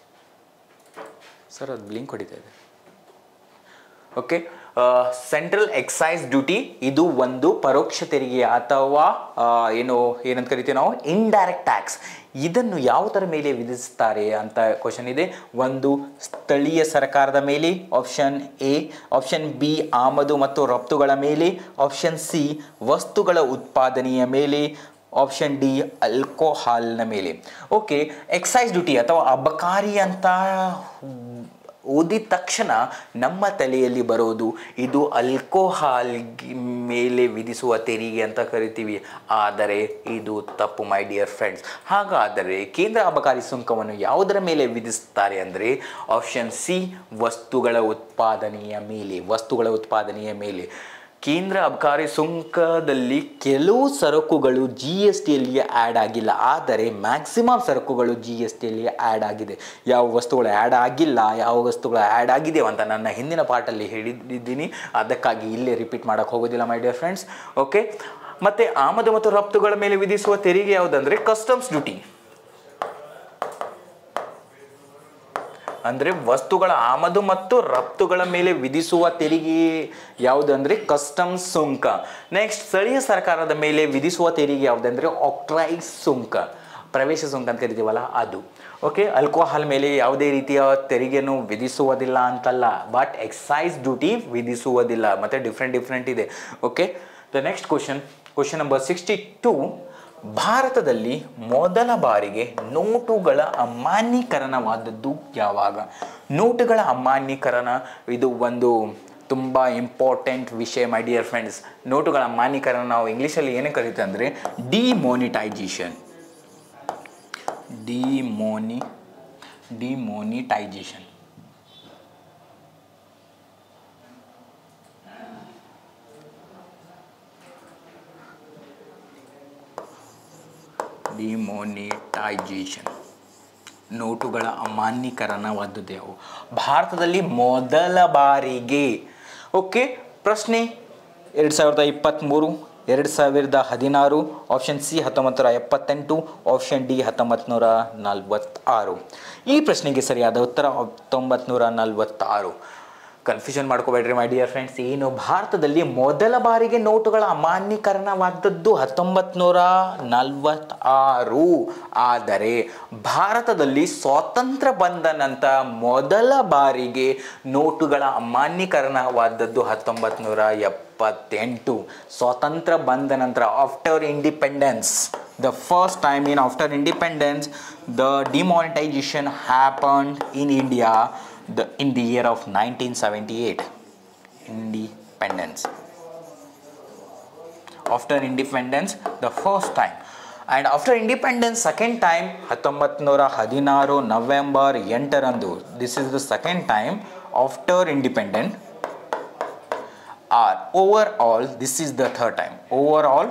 ಸರ್ ಅದು ಬ್ಲಿಂಕ್ ಹೊಡಿತಾ ಇದೆ ಓಕೆ ಸೆಂಟ್ರಲ್ ಎಕ್ಸೈಸ್ ಡ್ಯೂಟಿ ಇದು ಒಂದು ಪರೋಕ್ಷ ತೆರಿಗೆ ಅಥವಾ ಆ, ಏನು ಏನಂತ ಕರಿತೀವಿ ನಾವು ಇಂಡೈರೆಕ್ಟ್ ಟ್ಯಾಕ್ಸ್ ಇದನ್ನು ಯಾವ ಥರ ಮೇಲೆ ವಿಧಿಸ್ತಾರೆ ಅಂತ ಕ್ವಶನ್ ಇದೆ ಒಂದು ಸ್ಥಳೀಯ ಸರ್ಕಾರದ ಮೇಲೆ ಆಪ್ಷನ್ ಎ ಆಪ್ಷನ್ ಬಿ ಆಮದು ಮತ್ತು ರಫ್ತುಗಳ ಮೇಲೆ ಆಪ್ಷನ್ ಸಿ ವಸ್ತುಗಳ ಉತ್ಪಾದನೆಯ ಮೇಲೆ ಆಪ್ಷನ್ ಡಿ ಆಲ್ಕೋಹಾಲ್ನ ಮೇಲೆ ಓಕೆ ಎಕ್ಸೈಸ್ ಡ್ಯೂಟಿ ಅಥವಾ ಅಬಕಾರಿ ಅಂತ ಓದಿದ ತಕ್ಷಣ ನಮ್ಮ ತಲೆಯಲ್ಲಿ ಬರೋದು ಇದು ಆಲ್ಕೋಹಾಲ್ ಮೇಲೆ ವಿಧಿಸುವ ತೆರಿಗೆ ಅಂತ ಕರಿತೀವಿ ಆದರೆ ಇದು ತಪ್ಪು ಮೈ ಡಿಯರ್ ಫ್ರೆಂಡ್ಸ್ ಹಾಗಾದರೆ ಕೇಂದ್ರ ಅಬಕಾರಿ ಸುಂಕವನ್ನು ಯಾವುದರ ಮೇಲೆ ವಿಧಿಸ್ತಾರೆ ಅಂದರೆ ಆಪ್ಷನ್ ಸಿ ವಸ್ತುಗಳ ಉತ್ಪಾದನೆಯ ಮೇಲೆ ವಸ್ತುಗಳ ಉತ್ಪಾದನೆಯ ಮೇಲೆ ಕೇಂದ್ರ ಅಬಕಾರಿ ಸುಂಕದಲ್ಲಿ ಕೆಲವು ಸರಕುಗಳು ಜಿ ಎಸ್ ಟಿಯಲ್ಲಿ ಆ್ಯಡ್ ಆಗಿಲ್ಲ ಆದರೆ ಮ್ಯಾಕ್ಸಿಮಮ್ ಸರಕುಗಳು ಜಿ ಎಸ್ ಟಿಯಲ್ಲಿ ಆ್ಯಡ್ ಆಗಿದೆ ಯಾವ ವಸ್ತುಗಳು ಆ್ಯಡ್ ಆಗಿಲ್ಲ ಯಾವ ವಸ್ತುಗಳು ಆ್ಯಡ್ ಆಗಿದೆಯೋ ಅಂತ ನನ್ನ ಹಿಂದಿನ ಪಾಠಲ್ಲಿ ಹೇಳಿದ್ದೀನಿ ಅದಕ್ಕಾಗಿ ಇಲ್ಲೇ ರಿಪೀಟ್ ಮಾಡೋಕ್ಕೆ ಹೋಗೋದಿಲ್ಲ ಮೈ ಡಿಯರ್ ಫ್ರೆಂಡ್ಸ್ ಓಕೆ ಮತ್ತು ಆಮದು ಮತ್ತು ರಫ್ತುಗಳ ಮೇಲೆ ವಿಧಿಸುವ ತೆರಿಗೆ ಯಾವುದಂದರೆ ಕಸ್ಟಮ್ಸ್ ಡ್ಯೂಟಿ ಅಂದರೆ ವಸ್ತುಗಳ ಆಮದು ಮತ್ತು ರಫ್ತುಗಳ ಮೇಲೆ ವಿಧಿಸುವ ತೆರಿಗೆ ಯಾವುದಂದ್ರೆ ಕಸ್ಟಮ್ಸ್ ಸುಂಕ ನೆಕ್ಸ್ಟ್ ಸ್ಥಳೀಯ ಸರ್ಕಾರದ ಮೇಲೆ ವಿಧಿಸುವ ತೆರಿಗೆ ಯಾವುದಂದ್ರೆ ಆಕ್ಟ್ರೈಸ್ ಸುಂಕ ಪ್ರವೇಶ ಸುಂಕ ಅಂತ ಕರಿತೀವಲ್ಲ ಅದು ಓಕೆ ಆಲ್ಕೋಹಾಲ್ ಮೇಲೆ ಯಾವುದೇ ರೀತಿಯ ತೆರಿಗೆಯನ್ನು ವಿಧಿಸುವುದಿಲ್ಲ ಅಂತಲ್ಲ ಬಟ್ ಎಕ್ಸೈಸ್ ಡ್ಯೂಟಿ ವಿಧಿಸುವುದಿಲ್ಲ ಮತ್ತು ಡಿಫ್ರೆಂಟ್ ಡಿಫ್ರೆಂಟ್ ಇದೆ okay the next question question number sixty two ಭಾರತದಲ್ಲಿ ಮೊದಲ ಬಾರಿಗೆ ನೋಟುಗಳ ಅಮಾನ್ಯೀಕರಣವಾದದ್ದು ಯಾವಾಗ ನೋಟುಗಳ ಅಮಾನ್ಯೀಕರಣ ಇದು ಒಂದು ತುಂಬ ಇಂಪಾರ್ಟೆಂಟ್ ವಿಷಯ ಮೈ ಡಿಯರ್ ಫ್ರೆಂಡ್ಸ್ ನೋಟುಗಳ ಅಮಾನ್ಯೀಕರಣ ನಾವು ಇಂಗ್ಲೀಷಲ್ಲಿ ಏನೇ ಕರೀತೀವಿ ಅಂದರೆ ಡಿಮೋನಿಟೈಜೇಷನ್ ಡಿಮೋನಿ ಡಿಮೋನಿಟೈಜೇಷನ್ ಡಿಮೋನಿಟೈಜೇಷನ್ ನೋಟುಗಳ ಅಮಾನ್ಯೀಕರಣವಾದದ್ದು ಯಾವುವು ಭಾರತದಲ್ಲಿ ಮೊದಲ ಬಾರಿಗೆ ಓಕೆ ಪ್ರಶ್ನೆ ಎರಡು ಸಾವಿರದ ಇಪ್ಪತ್ತ್ಮೂರು ಎರಡು ಸಾವಿರದ ಹದಿನಾರು ಆಪ್ಷನ್ ಸಿ ಹತ್ತೊಂಬತ್ತು ನೂರ ಎಪ್ಪತ್ತೆಂಟು ಆಪ್ಷನ್ ಡಿ ಹತ್ತೊಂಬತ್ತು ನೂರ ನಲ್ವತ್ತಾರು ಈ ಪ್ರಶ್ನೆಗೆ ಸರಿಯಾದ ಉತ್ತರ ಹತ್ತೊಂಬತ್ತು ನೂರ ನಲ್ವತ್ತಾರು ಕನ್ಫ್ಯೂಷನ್ ಮಾಡ್ಕೋಬೇಡ್ರಿ ಮೈ ಡಿಯರ್ ಫ್ರೆಂಡ್ಸ್ ಏನು ಭಾರತದಲ್ಲಿ ಮೊದಲ ಬಾರಿಗೆ ನೋಟುಗಳ ಅಮಾನ್ಯೀಕರಣವಾದದ್ದು ಹತ್ತೊಂಬತ್ತು ನೂರ ನಲ್ವತ್ತಾರು ಆದರೆ ಭಾರತದಲ್ಲಿ ಸ್ವಾತಂತ್ರ್ಯ ಬಂದ ನಂತರ ಮೊದಲ ಬಾರಿಗೆ ನೋಟುಗಳ ಅಮಾನ್ಯೀಕರಣವಾದದ್ದು ಹತ್ತೊಂಬತ್ತು ನೂರ ಎಪ್ಪತ್ತೆಂಟು ಸ್ವಾತಂತ್ರ್ಯ ಬಂದ ನಂತರ after independence the first time in after independence the demonetisation happened in India the in the year of 1978 independence after independence the first time and after independence second time ಹತ್ತೊಂಬತ್ತು ನೂರ ಹದಿನಾರು ನವೆಂಬರ್ ಎಂಟರಂದು this is the second time after independent or over all this is the third time over all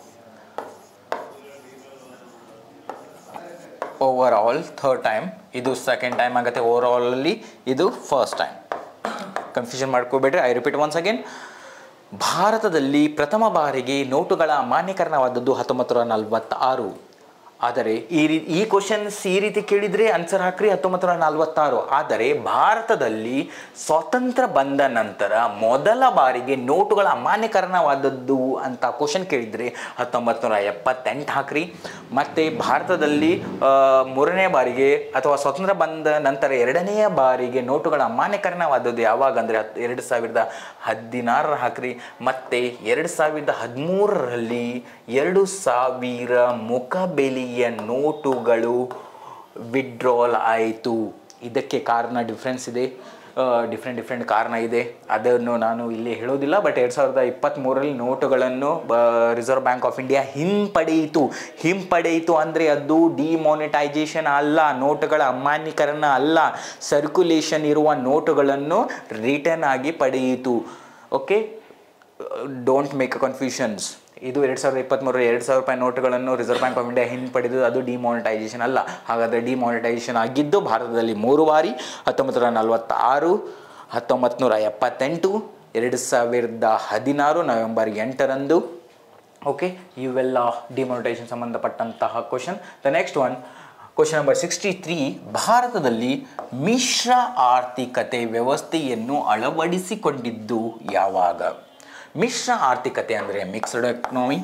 over all third time ಇದು second time ಆಗುತ್ತೆ over ಆಲಲ್ಲಿ ಇದು first time confusion ಮಾಡ್ಕೋಬೇಡ್ರಿ I repeat once again ಭಾರತದಲ್ಲಿ ಪ್ರಥಮ ಬಾರಿಗೆ ನೋಟುಗಳ ಅಮಾನ್ಯೀಕರಣವಾದದ್ದು ಹತ್ತೊಂಬತ್ತು ನೂರ ನಲವತ್ತಾರು ಆದರೆ ಈ ರೀ ಈ ಕ್ವಶನ್ಸ್ ಈ ರೀತಿ ಕೇಳಿದರೆ ಆನ್ಸರ್ ಹಾಕ್ರಿ ಹತ್ತೊಂಬತ್ತು ನೂರ ನಲವತ್ತಾರು ಆದರೆ ಭಾರತದಲ್ಲಿ ಸ್ವಾತಂತ್ರ್ಯ ಬಂದ ನಂತರ ಮೊದಲ ಬಾರಿಗೆ ನೋಟುಗಳ ಅಮಾನ್ಯೀಕರಣವಾದದ್ದು ಅಂತ ಕ್ವಶನ್ ಕೇಳಿದರೆ ಹತ್ತೊಂಬತ್ತು ನೂರ ಎಪ್ಪತ್ತೆಂಟು ಹಾಕ್ರಿ ಮತ್ತು ಭಾರತದಲ್ಲಿ ಆ, ಮೂರನೇ ಬಾರಿಗೆ ಅಥವಾ ಸ್ವಾತಂತ್ರ್ಯ ಬಂದ ನಂತರ ಎರಡನೆಯ ಬಾರಿಗೆ ನೋಟುಗಳ ಅಮಾನ್ಯೀಕರಣವಾದದ್ದು ಯಾವಾಗ ಅಂದರೆ ಹತ್ತು ಎರಡು ಸಾವಿರದ ಹದಿನಾರರ ಹಾಕ್ರಿ ಮತ್ತು ಎರಡು ಸಾವಿರದ ಹದಿಮೂರರಲ್ಲಿ ಎರಡು ಸಾವಿರ ಮುಖಬೆಲೆಯ ನೋಟುಗಳು ವಿಡ್ರಾಲ್ ಆಯಿತು ಇದಕ್ಕೆ ಕಾರಣ ಡಿಫ್ರೆನ್ಸ್ ಇದೆ ಡಿಫ್ರೆಂಟ್ ಡಿಫ್ರೆಂಟ್ ಕಾರಣ ಇದೆ ಅದನ್ನು ನಾನು ಇಲ್ಲಿ ಹೇಳೋದಿಲ್ಲ ಬಟ್ ಎರಡು ಸಾವಿರದ ಇಪ್ಪತ್ತ್ಮೂರರಲ್ಲಿ ನೋಟುಗಳನ್ನು ರಿಸರ್ವ್ ಬ್ಯಾಂಕ್ ಆಫ್ ಇಂಡಿಯಾ ಹಿಂಪಡೆಯಿತು ಹಿಂಪಡೆಯಿತು ಅಂದರೆ ಅದು ಡಿಮಾನಿಟೈಜೇಷನ್ ಅಲ್ಲ ನೋಟುಗಳ ಅಮಾನ್ಯೀಕರಣ ಅಲ್ಲ ಸರ್ಕ್ಯುಲೇಷನ್ ಇರುವ ನೋಟುಗಳನ್ನು ರಿಟರ್ನ್ ಆಗಿ ಪಡೆಯಿತು okay don't make a confusions ಇದು ಎರಡು ಸಾವಿರದ ಇಪ್ಪತ್ತ್ಮೂರು ಎರಡು ಸಾವಿರ ರೂಪಾಯಿ ನೋಟುಗಳನ್ನು ರಿಸರ್ವ್ ಬ್ಯಾಂಕ್ ಆಫ್ ಇಂಡಿಯಾ ಹಿಂಪಡೆದು ಅದು ಡಿಮಾನಿಟೈಸೇಷನ್ ಅಲ್ಲ ಹಾಗಾದರೆ ಡಿಮಾನಿಟೈಸೇಷನ್ ಆಗಿದ್ದು ಭಾರತದಲ್ಲಿ ಮೂರು ಬಾರಿ ಹತ್ತೊಂಬತ್ತು ನೂರ ನಲವತ್ತಾರು ಹತ್ತೊಂಬತ್ತು ನೂರ ಎಪ್ಪತ್ತೆಂಟು ಎರಡು ಸಾವಿರದ ಹದಿನಾರು ನವೆಂಬರ್ ಎಂಟರಂದು ಓಕೆ ಇವೆಲ್ಲ ಡಿಮಾನಿಟೈಸೇಷನ್ ಸಂಬಂಧಪಟ್ಟಂತಹ question the next one question number sixty three ಭಾರತದಲ್ಲಿ ಮಿಶ್ರ ಆರ್ಥಿಕತೆ ವ್ಯವಸ್ಥೆಯನ್ನು ಅಳವಡಿಸಿಕೊಂಡಿದ್ದು ಯಾವಾಗ ಮಿಶ್ರ ಆರ್ಥಿಕತೆ ಅಂದರೆ ಮಿಕ್ಸ್ಡ್ ಎಕನಾಮಿ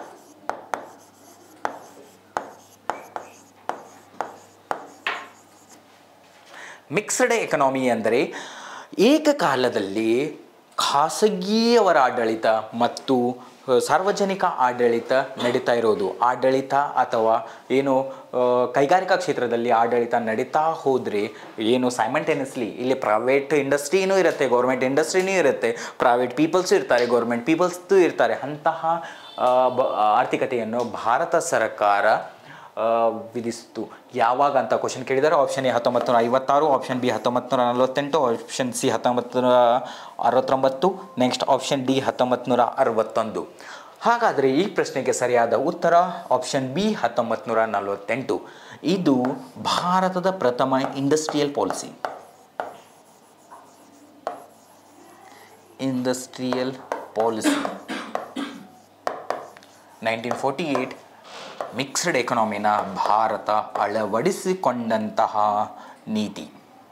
ಮಿಕ್ಸ್ಡ್ ಎಕನಾಮಿ ಅಂದರೆ ಏಕಕಾಲದಲ್ಲಿ ಖಾಸಗಿಯವರ ಆಡಳಿತ ಮತ್ತು ಅ, ಸಾರ್ವಜನಿಕ ಆಡಳಿತ ನಡೀತಾ ಇರೋದು ಆಡಳಿತ ಅಥವಾ ಏನು ಆ, ಕೈಗಾರಿಕಾ ಕ್ಷೇತ್ರದಲ್ಲಿ ಆಡಳಿತ ನಡೀತಾ ಹೋದರೆ ಏನು ಸೈಮಂಟೇನಿಯಸ್ಲಿ ಇಲ್ಲಿ ಪ್ರೈವೇಟ್ ಇಂಡಸ್ಟ್ರಿನೂ ಇರುತ್ತೆ ಗೌರ್ಮೆಂಟ್ ಇಂಡಸ್ಟ್ರಿನೂ ಇರುತ್ತೆ ಪ್ರೈವೇಟ್ ಪೀಪಲ್ಸು ಇರ್ತಾರೆ ಗೌರ್ಮೆಂಟ್ ಪೀಪಲ್ಸ್ದು ಇರ್ತಾರೆ ಅಂತಹ ಆ, ಬ ಆರ್ಥಿಕತೆಯನ್ನು ಭಾರತ ಸರ್ಕಾರ ಆ, ವಿಧಿಸಿತು ಯಾವಾಗ ಅಂತ ಕ್ವಶನ್ ಕೇಳಿದ್ದಾರೆ ಆಪ್ಷನ್ ಎ ಹತ್ತೊಂಬತ್ತು ನೂರ ಐವತ್ತಾರು ಆಪ್ಷನ್ ಬಿ ಹತ್ತೊಂಬತ್ತು ನೂರ ನಲವತ್ತೆಂಟು ಆಪ್ಷನ್ ಸಿ ಹತ್ತೊಂಬತ್ತು ನೂರ ಅರವತ್ತೊಂಬತ್ತು ನೆಕ್ಸ್ಟ್ ಆಪ್ಷನ್ ಡಿ ಹತ್ತೊಂಬತ್ತು ನೂರ ಅರವತ್ತೊಂದು ಹಾಗಾದರೆ ಈ ಪ್ರಶ್ನೆಗೆ ಸರಿಯಾದ ಉತ್ತರ ಆಪ್ಷನ್ ಬಿ ಹತ್ತೊಂಬತ್ತು ನೂರ ನಲವತ್ತೆಂಟು ಇದು ಭಾರತದ ಪ್ರಥಮ industrial policy industrial policy nineteen forty eight mixed ಎಕನಾಮಿನ ಭಾರತ ಅಳವಡಿಸಿಕೊಂಡಂತಹ ನೀತಿ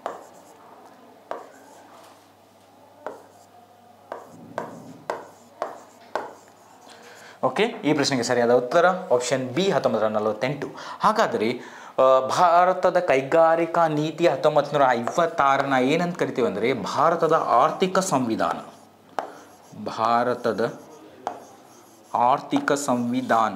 ಓಕೆ ಈ ಪ್ರಶ್ನೆಗೆ ಸರಿಯಾದ ಉತ್ತರ ಆಪ್ಷನ್ ಬಿ ಹತ್ತೊಂಬತ್ತು ನೂರ ನಲವತ್ತೆಂಟು ಹಾಗಾದರೆ ಆ, ಭಾರತದ ಕೈಗಾರಿಕಾ ನೀತಿ ಹತ್ತೊಂಬತ್ತು ನೂರ ಐವತ್ತಾರನ ಏನಂತ ಕರಿತೀವಿ ಅಂದರೆ ಭಾರತದ ಆರ್ಥಿಕ ಸಂವಿಧಾನ ಭಾರತದ ಆರ್ಥಿಕ ಸಂವಿಧಾನ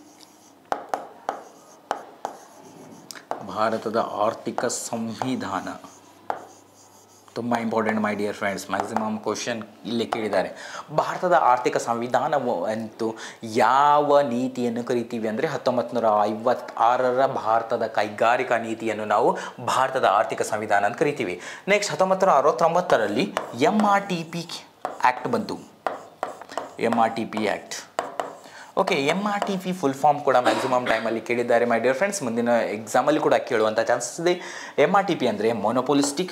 ಭಾರತದ ಆರ್ಥಿಕ ಸಂವಿಧಾನ ತುಂಬ important my dear friends maximum question ಇಲ್ಲಿ ಕೇಳಿದ್ದಾರೆ ಭಾರತದ ಆರ್ಥಿಕ ಸಂವಿಧಾನವು ಅಂತೂ ಯಾವ ನೀತಿಯನ್ನು ಕರಿತೀವಿ ಅಂದರೆ ಹತ್ತೊಂಬತ್ತು ನೂರ ಐವತ್ತಾರರ ಭಾರತದ ಕೈಗಾರಿಕಾ ನೀತಿಯನ್ನು ನಾವು ಭಾರತದ ಆರ್ಥಿಕ ಸಂವಿಧಾನ ಅಂತ ಕರಿತೀವಿ ನೆಕ್ಸ್ಟ್ ಹತ್ತೊಂಬತ್ತು ನೂರ ಅರವತ್ತೊಂಬತ್ತರಲ್ಲಿ M R T P act ಬಂತು M R T P act okay M R T P full form ಕೂಡ ಮ್ಯಾಕ್ಸಿಮಮ್ ಟೈಮಲ್ಲಿ ಕೇಳಿದ್ದಾರೆ ಮೈ ಡಿಯರ್ ಫ್ರೆಂಡ್ಸ್ ಮುಂದಿನ ಎಕ್ಸಾಮಲ್ಲಿ ಕೂಡ ಕೇಳುವಂಥ ಚಾನ್ಸಸ್ ಇದೆ ಎಮ್ ಆರ್ ಟಿ ಪಿ ಅಂದರೆ monopolistic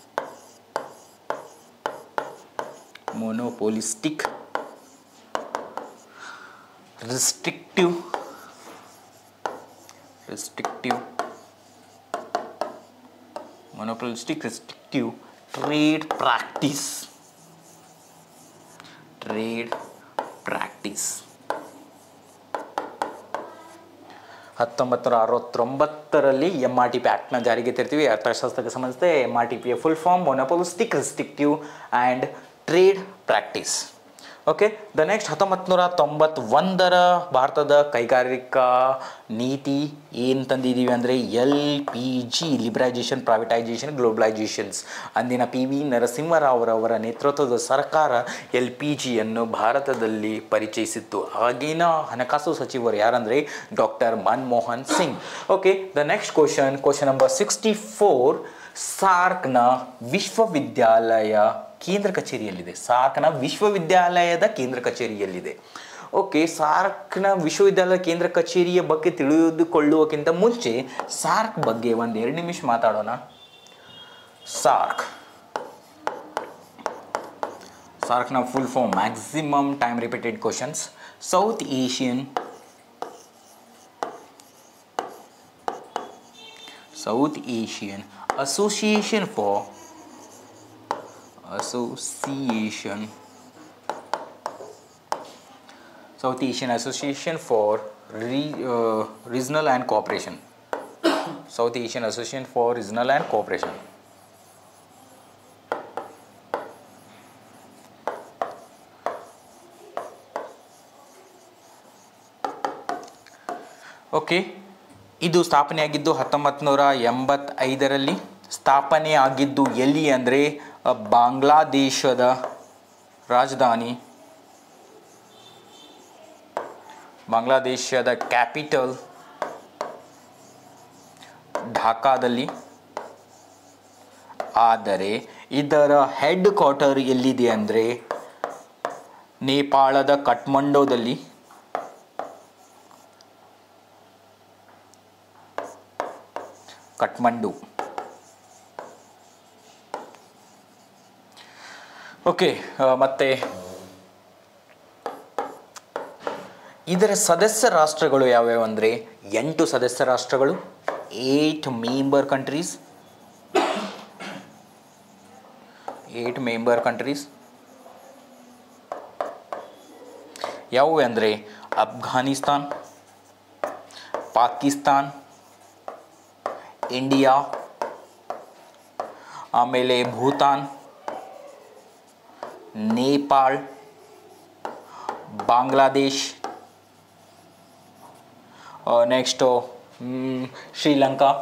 monopolistic restrictive restrictive monopolistic restrictive trade practice trade practice ಹತ್ತೊಂಬತ್ತು ನೂರ ಅರವತ್ತೊಂಬತ್ತರಲ್ಲಿ ಎಮ್ ಆರ್ ಟಿ ಪಿ ಆ್ಯಕ್ಟ್ನ ಜಾರಿಗೆ ತರ್ತೀವಿ ಅರ್ಥಶಾಸ್ತ್ರಕ್ಕೆ ಸಂಬಂಧಿಸಿದ ಎಮ್ ಆರ್ ಟಿ ಪಿಯ full form monopolistic restrictive and trade practice okay the next ಹತ್ತೊಂಬತ್ತು ನೂರ ತೊಂಬತ್ತೊಂದರ ಭಾರತದ ಕೈಗಾರಿಕಾ ನೀತಿ ಏನು ತಂದಿದ್ದೀವಿ ಅಂದರೆ L P G liberalisation privatisation globalisations ಅಂದಿನ ಪಿ ವಿ ನರಸಿಂಹರಾವ್ರವರ ನೇತೃತ್ವದ ಸರ್ಕಾರ ಎಲ್ ಪಿ ಜಿಯನ್ನು ಭಾರತದಲ್ಲಿ ಪರಿಚಯಿಸಿತ್ತು ಆಗಿನ ಹಣಕಾಸು ಸಚಿವರು ಯಾರಂದರೆ doctor Manmohan Singh okay the next question question number sixty four ಸಾರ್ಕ್ನ ವಿಶ್ವವಿದ್ಯಾಲಯ ಕೇಂದ್ರ ಕಚೇರಿಯಲ್ಲಿದೆ ಸಾರ್ಕ್ನ ವಿಶ್ವವಿದ್ಯಾಲಯದ ಕೇಂದ್ರ ಕಚೇರಿಯಲ್ಲಿದೆ ಓಕೆ ಸಾರ್ಕ್ನ ವಿಶ್ವವಿದ್ಯಾಲಯ ಕೇಂದ್ರ ಕಚೇರಿಯ ಬಗ್ಗೆ ತಿಳಿದುಕೊಳ್ಳುವಕ್ಕಿಂತ ಮುಂಚೆ ಸಾರ್ಕ್ ಬಗ್ಗೆ ಒಂದು ಎರಡು ನಿಮಿಷ ಮಾತಾಡೋಣ ಸಾರ್ಕ್ ಸಾರ್ಕ್ನ full form maximum time repeated questions South Asian South Asian Association for Association South Asian Association for Re, uh, Regional and Cooperation South Asian Association for Regional and Cooperation okay ಇದು ಸ್ಥಾಪನೆಯಾಗಿದ್ದು ಹತ್ತೊಂಬತ್ತು ನೂರ ಎಂಬತ್ತೈದರಲ್ಲಿ ಸ್ಥಾಪನೆ ಆಗಿದ್ದು ಎಲ್ಲಿ ಅಂದರೆ ಅ, ಬಾಂಗ್ಲಾದೇಶದ ರಾಜಧಾನಿ ಬಾಂಗ್ಲಾದೇಶದ ಕ್ಯಾಪಿಟಲ್ ಢಾಕಾದಲ್ಲಿ ಆದರೆ ಇದರ ಹೆಡ್ ಕ್ವಾರ್ಟರ್ ಎಲ್ಲಿದೆ ಅಂದರೆ ನೇಪಾಳದ ಕಠ್ಮಂಡೋದಲ್ಲಿ ಕಠ್ಮಂಡು ಓಕೆ ಮತ್ತೆ ಇದರ ಸದಸ್ಯ ರಾಷ್ಟ್ರಗಳು ಯಾವ್ಯಾವು ಅಂದರೆ ಎಂಟು ಸದಸ್ಯ ರಾಷ್ಟ್ರಗಳು eight member countries eight member countries ಯಾವುವು ಅಂದರೆ ಅಫ್ಘಾನಿಸ್ತಾನ್ ಪಾಕಿಸ್ತಾನ್ ಇಂಡಿಯಾ ಆಮೇಲೆ Bhutan Nepal Bangladesh next Sri Lanka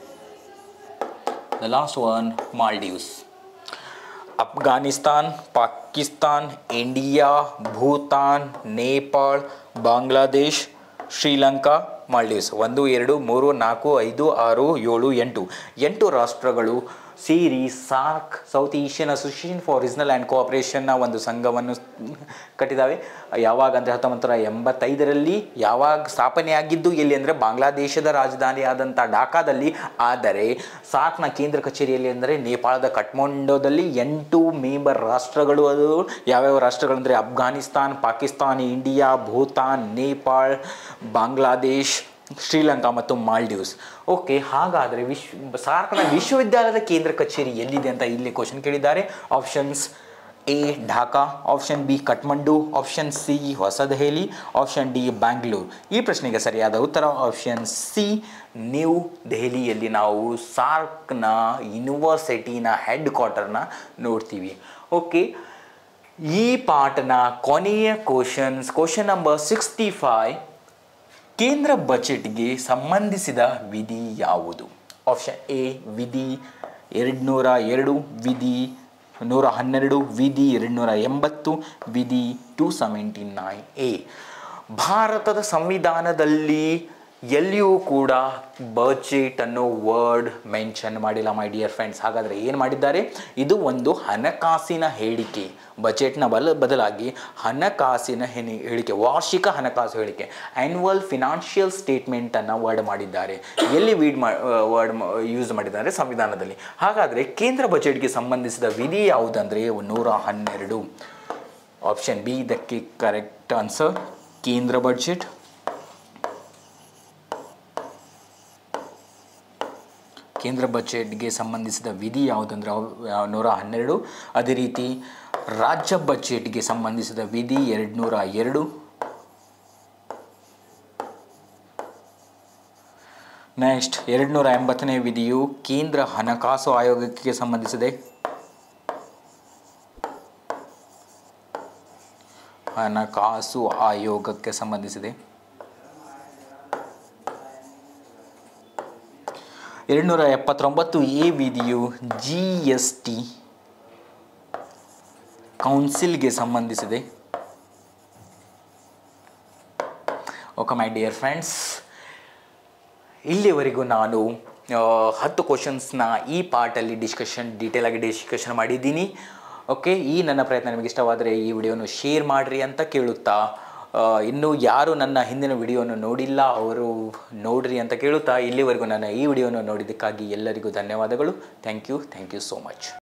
the last one Maldives Afghanistan Pakistan India Bhutan Nepal Bangladesh Sri Lanka Maldives ಒಂದು ಎರಡು ಮೂರು ನಾಲ್ಕು ಐದು ಆರು ಏಳು ಎಂಟು ಎಂಟು ರಾಷ್ಟ್ರಗಳು ಸೇರಿ SAARC South Asian Association for Regional and ಕೋಆಪರೇಷನ್ನ ಒಂದು ಸಂಘವನ್ನು ಕಟ್ಟಿದ್ದಾವೆ ಯಾವಾಗ ಅಂದರೆ ಹತ್ತೊಂಬತ್ತು ನೂರ ಎಂಬತ್ತೈದರಲ್ಲಿ ಯಾವಾಗ ಸ್ಥಾಪನೆಯಾಗಿದ್ದು ಎಲ್ಲಿ ಅಂದರೆ ಬಾಂಗ್ಲಾದೇಶದ ರಾಜಧಾನಿಯಾದಂಥ ಢಾಕಾದಲ್ಲಿ ಆದರೆ ಸಾರ್ಕ್ನ ಕೇಂದ್ರ ಕಚೇರಿಯಲ್ಲಿ ಅಂದರೆ ನೇಪಾಳದ ಕಠ್ಮಂಡೋದಲ್ಲಿ ಎಂಟು ಮೆಂಬರ್ ರಾಷ್ಟ್ರಗಳು ಅದು ಯಾವ್ಯಾವ ರಾಷ್ಟ್ರಗಳಂದರೆ ಅಫ್ಘಾನಿಸ್ತಾನ್ ಪಾಕಿಸ್ತಾನ್ ಇಂಡಿಯಾ ಭೂತಾನ್ ನೇಪಾಳ್ ಬಾಂಗ್ಲಾದೇಶ್ ಶ್ರೀಲಂಕಾ ಮತ್ತು ಮಾಲ್ಡೀವ್ಸ್ ಓಕೆ ಹಾಗಾದರೆ ವಿಶ್ವ ಸಾರ್ಕ್ನ ವಿಶ್ವವಿದ್ಯಾಲಯದ ಕೇಂದ್ರ ಕಚೇರಿ ಎಲ್ಲಿದೆ ಅಂತ ಇಲ್ಲಿ ಕ್ವಶನ್ ಕೇಳಿದ್ದಾರೆ options A Dhaka option B Kathmandu option C ಹೊಸದೆಹಲಿ ಆಪ್ಷನ್ ಡಿ ಬ್ಯಾಂಗ್ಳೂರು ಈ ಪ್ರಶ್ನೆಗೆ ಸರಿಯಾದ ಉತ್ತರ ಆಪ್ಷನ್ ಸಿ ನ್ಯೂ ದೆಹಲಿಯಲ್ಲಿ ನಾವು ಸಾರ್ಕ್ನ ಯೂನಿವರ್ಸಿಟಿನ ಹೆಡ್ ಕ್ವಾರ್ಟರ್ನ ನೋಡ್ತೀವಿ ಓಕೆ ಈ ಪಾಠನ ಕೊನೆಯ questions question number sixty five ಕೇಂದ್ರ ಬಜೆಟ್ಗೆ ಸಂಬಂಧಿಸಿದ ವಿಧಿ ಯಾವುದು ಆಪ್ಷನ್ ಎ ವಿಧಿ ಎರಡು ನೂರ ಎರಡು ವಿಧಿ ನೂರ ಹನ್ನೆರಡು ವಿಧಿ ಎರಡು ನೂರ ಎಂಬತ್ತು ವಿಧಿ ಟು ಸೆವೆಂಟಿ ನೈನ್ ಎ ಭಾರತದ ಸಂವಿಧಾನದಲ್ಲಿ ಎಲ್ಲಿಯೂ ಕೂಡ ಬಜೆಟ್ ಅನ್ನೋ ವರ್ಡ್ ಮೆನ್ಷನ್ ಮಾಡಿಲ್ಲ ಮೈ ಡಿಯರ್ ಫ್ರೆಂಡ್ಸ್ ಹಾಗಾದರೆ ಏನು ಮಾಡಿದ್ದಾರೆ ಇದು ಒಂದು ಹಣಕಾಸಿನ ಹೇಳಿಕೆ ಬಜೆಟ್ನ ಬಲ ಬದಲಾಗಿ ಹಣಕಾಸಿನ ಹೆಣಿ ಹೇಳಿಕೆ ವಾರ್ಷಿಕ ಹಣಕಾಸು ಹೇಳಿಕೆ ಆ್ಯನ್ಯುವಲ್ ಫಿನಾನ್ಷಿಯಲ್ ಸ್ಟೇಟ್ಮೆಂಟನ್ನು ವರ್ಡ್ ಮಾಡಿದ್ದಾರೆ ಎಲ್ಲಿ ವೀಡ್ ಮಾ ವರ್ಡ್ ಯೂಸ್ ಮಾಡಿದ್ದಾರೆ ಸಂವಿಧಾನದಲ್ಲಿ ಹಾಗಾದರೆ ಕೇಂದ್ರ ಬಜೆಟ್ಗೆ ಸಂಬಂಧಿಸಿದ ವಿಧಿ ಯಾವುದಂದರೆ ನೂರ ಹನ್ನೆರಡು ಆಪ್ಷನ್ ಬಿ ಇದಕ್ಕೆ ಕರೆಕ್ಟ್ ಆನ್ಸರ್ ಕೇಂದ್ರ ಬಜೆಟ್ ಕೇಂದ್ರ ಬಜೆಟ್ಗೆ ಸಂಬಂಧಿಸಿದ ವಿಧಿ ಯಾವುದಂದ್ರೆ ಅವ್- ನೂರ ಹನ್ನೆರಡು ಅದೇ ರೀತಿ ರಾಜ್ಯ ಬಜೆಟ್ಗೆ ಸಂಬಂಧಿಸಿದ ವಿಧಿ ಎರಡು ನೂರ ಎರಡು ನೆಕ್ಸ್ಟ್ ಎರಡು ನೂರ ಎಂಬತ್ತನೇ ವಿಧಿಯು ಕೇಂದ್ರ ಹಣಕಾಸು ಆಯೋಗಕ್ಕೆ ಸಂಬಂಧಿಸಿದೆ ಹಣಕಾಸು ಆಯೋಗಕ್ಕೆ ಸಂಬಂಧಿಸಿದೆ ಎರಡುನೂರ ಎಪ್ಪತ್ತೊಂಬತ್ತು ಎ ವಿಧಿಯು ಜಿ ಎಸ್ ಟಿ ಕೌನ್ಸಿಲ್ಗೆ ಸಂಬಂಧಿಸಿದೆ ಓಕೆ ಮೈ ಡಿಯರ್ ಫ್ರೆಂಡ್ಸ್ ಇಲ್ಲಿವರೆಗೂ ನಾನು ಆ, ಹತ್ತು ಕ್ವಶನ್ಸ್ನ ಈ ಪಾರ್ಟಲ್ಲಿ ಡಿಸ್ಕಷನ್ ಡೀಟೇಲ್ ಆಗಿ ಡಿಸ್ಕಷನ್ ಮಾಡಿದ್ದೀನಿ ಓಕೆ ಈ ನನ್ನ ಪ್ರಯತ್ನ ನಿಮಗೆ ಇಷ್ಟವಾದರೆ ಈ ವಿಡಿಯೋನು ಶೇರ್ ಮಾಡಿರಿ ಅಂತ ಕೇಳುತ್ತಾ ಆ, ಇನ್ನು ಯಾರು ನನ್ನ ಹಿಂದಿನ ವಿಡಿಯೋನ ನೋಡಿಲ್ಲ ಅವರು ನೋಡ್ರಿ ಅಂತ ಕೇಳುತ್ತಾ ಇಲ್ಲಿವರೆಗೂ ನನ್ನ ಈ ವಿಡಿಯೋನ ನೋಡಿದ್ದಕ್ಕಾಗಿ ಎಲ್ಲರಿಗೂ ಧನ್ಯವಾದಗಳು thank you thank you so much